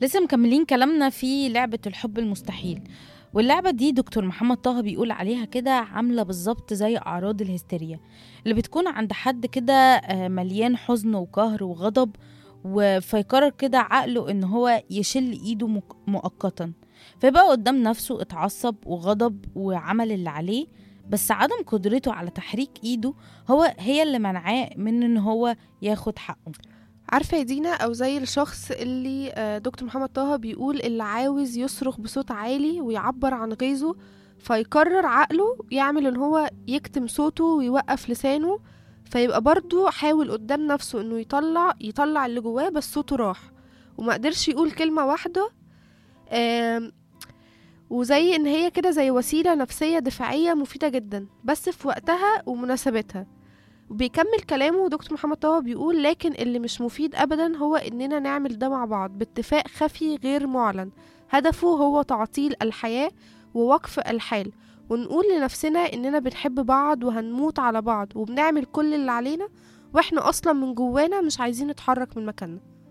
لسه مكملين كلامنا في لعبة الحب المستحيل واللعبة دي دكتور محمد طه بيقول عليها كده عاملة بالظبط زي أعراض الهستيريا اللي بتكون عند حد كده آه، مليان حزن وقهر وغضب و- فيقرر كده عقله إن هو يشل إيده مك- مؤقتا فيبقى قدام نفسه اتعصب وغضب وعمل اللي عليه بس عدم قدرته على تحريك إيده هو هي اللي منعاه من إن هو ياخد حقه عارفة يا دينا أو زي الشخص اللي آه، دكتور محمد طه بيقول اللي عاوز يصرخ بصوت عالي ويعبر عن غيظه فيقرر عقله يعمل ان هو يكتم صوته ويوقف لسانه فيبقى برضو حاول قدام نفسه انه يطلع يطلع اللي جواه بس صوته راح وما قدرش يقول كلمة واحدة آم، وزي ان هي كده زي وسيلة نفسية دفاعية مفيدة جدا بس في وقتها ومناسبتها وبيكمل كلامه دكتور محمد طه بيقول لكن اللي مش مفيد ابدا هو اننا نعمل ده مع بعض باتفاق خفي غير معلن هدفه هو تعطيل الحياة ووقف الحال ونقول لنفسنا اننا بنحب بعض وهنموت على بعض وبنعمل كل اللي علينا واحنا اصلا من جوانا مش عايزين نتحرك من مكاننا